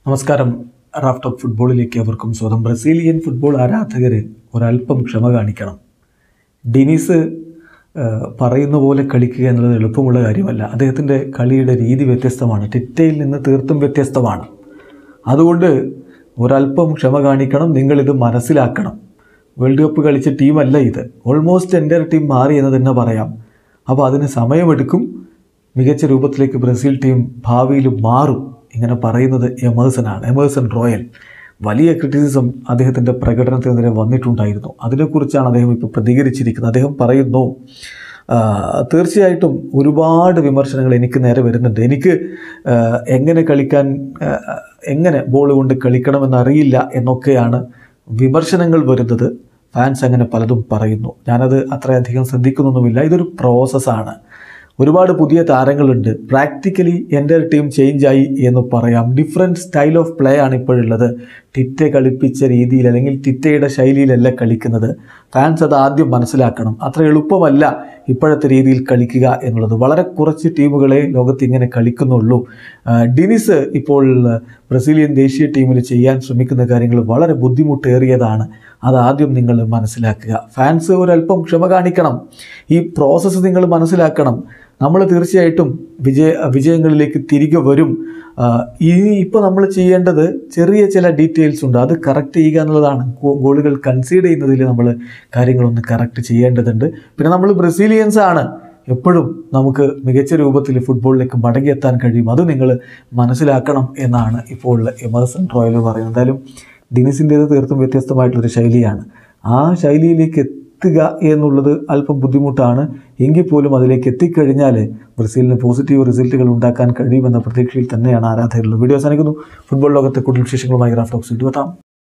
നമസ്കാരം Raf talk ഫുട്ബോളിലേക്ക് അവർക്കും സ്വന്തം ബ്രസീലിയൻ ഫുട്ബോൾ ആരാധകർ ഒരല്പം ക്ഷമ കാണിക്കണം ഡിനിസ് ആ, പറയുന്ന പോലെ കളിക്കുക എന്നുള്ളത് എളുപ്പമുള്ള കാര്യമല്ല അദ്ദേഹത്തിൻ്റെ കളിയുടെ രീതി വ്യത്യസ്തമാണ് ടിറ്റയിൽ നിന്ന് തീർത്തും വ്യത്യസ്തമാണ് അതുകൊണ്ട് ഒരല്പം ക്ഷമ കാണിക്കണം നിങ്ങളിത് മനസ്സിലാക്കണം വേൾഡ് കപ്പ് കളിച്ച ടീമല്ല ഇത് ഓൾമോസ്റ്റ് എൻ്റെ ടീം മാറി എന്ന് തന്നെ പറയാം അപ്പോൾ അതിന് സമയമെടുക്കും മികച്ച രൂപത്തിലേക്ക് ബ്രസീൽ ടീം ഭാവിയിൽ മാറും ഇങ്ങനെ പറയുന്നത് എമേഴ്സനാണ് എമേഴ്സൺ റോയൽ വലിയ ക്രിറ്റിസിസം അദ്ദേഹത്തിൻ്റെ പ്രകടനത്തിനെതിരെ വന്നിട്ടുണ്ടായിരുന്നു അതിനെക്കുറിച്ചാണ് അദ്ദേഹം ഇപ്പോൾ പ്രതികരിച്ചിരിക്കുന്നത് അദ്ദേഹം പറയുന്നു ആ, തീർച്ചയായിട്ടും ഒരുപാട് വിമർശനങ്ങൾ എനിക്ക് നേരെ വരുന്നുണ്ട് എനിക്ക് ആ, എങ്ങനെ കളിക്കാൻ ആ, എങ്ങനെ ബോൾ കൊണ്ട് കളിക്കണമെന്നറിയില്ല എന്നൊക്കെയാണ് വിമർശനങ്ങൾ വരുന്നത് ഫാൻസ് അങ്ങനെ പലതും പറയുന്നു ഞാനത് അത്രയധികം ശ്രദ്ധിക്കുന്നൊന്നുമില്ല ഇതൊരു പ്രോസസ്സാണ് ഒരുപാട് പുതിയ താരങ്ങളുണ്ട് പ്രാക്ടിക്കലി എൻ്റെ ടീം ചേഞ്ചായി എന്ന് പറയാം ഡിഫറെൻറ്റ് സ്റ്റൈൽ ഓഫ് പ്ലേ ആണ് ഇപ്പോഴുള്ളത് ടിറ്റ കളിപ്പിച്ച രീതിയിൽ അല്ലെങ്കിൽ ടിറ്റയുടെ ശൈലിയിലല്ല കളിക്കുന്നത് ഫാൻസ് അത് ആദ്യം മനസ്സിലാക്കണം അത്ര എളുപ്പമല്ല ഇപ്പോഴത്തെ രീതിയിൽ കളിക്കുക എന്നുള്ളത് വളരെ കുറച്ച് ടീമുകളെ ലോകത്ത് ഇങ്ങനെ കളിക്കുന്നുള്ളൂ ആ, ഡിനിസ് ഇപ്പോൾ ബ്രസീലിയൻ ദേശീയ ടീമിൽ ചെയ്യാൻ ശ്രമിക്കുന്ന കാര്യങ്ങൾ വളരെ ബുദ്ധിമുട്ടേറിയതാണ് അതാദ്യം നിങ്ങൾ മനസ്സിലാക്കുക ഫാൻസ് ഒരല്പം ക്ഷമ കാണിക്കണം ഈ പ്രോസസ്സ് നിങ്ങൾ മനസ്സിലാക്കണം നമ്മൾ തീർച്ചയായിട്ടും വിജയ വിജയങ്ങളിലേക്ക് തിരികെ വരും ആ, ഇനി ഇപ്പോൾ നമ്മൾ ചെയ്യേണ്ടത് ചെറിയ ചില ഡീറ്റെയിൽസ് ഉണ്ട് അത് കറക്റ്റ് ചെയ്യുക എന്നുള്ളതാണ് ഗോ- ഗോളുകൾ കൺസീഡ് ചെയ്യുന്നതിൽ നമ്മൾ കാര്യങ്ങളൊന്ന് കറക്റ്റ് ചെയ്യേണ്ടതുണ്ട് പിന്നെ നമ്മൾ ബ്രസീലിയൻസ് ആണ് എപ്പോഴും നമുക്ക് മികച്ച രൂപത്തിൽ ഫുട്ബോളിലേക്ക് മടങ്ങിയെത്താൻ കഴിയും അത് നിങ്ങൾ മനസ്സിലാക്കണം എന്നാണ് ഇപ്പോൾ എമേഴ്സൺ റോയൽ പറയുന്നത് എന്തായാലും ഡിനിസിൻ്റേത് തീർത്തും വ്യത്യസ്തമായിട്ടുള്ളൊരു ശൈലിയാണ് ആ ശൈലിയിലേക്ക് എത്തുക എന്നുള്ളത് അല്പം ബുദ്ധിമുട്ടാണ് എങ്കിൽ പോലും അതിലേക്ക് എത്തിക്കഴിഞ്ഞാൽ ബ്രസീലിന് പോസിറ്റീവ് റിസൾട്ടുകൾ ഉണ്ടാക്കാൻ കഴിയുമെന്ന പ്രതീക്ഷയിൽ തന്നെയാണ് ആരാധകരുള്ളത് വീഡിയോ അവസാനിക്കുന്നു ഫുട്ബോൾ ലോകത്തെ കൂടുതൽ വിശേഷങ്ങളുമായി റാഫ്റ്റോക്സ് ഇടുവെത്താം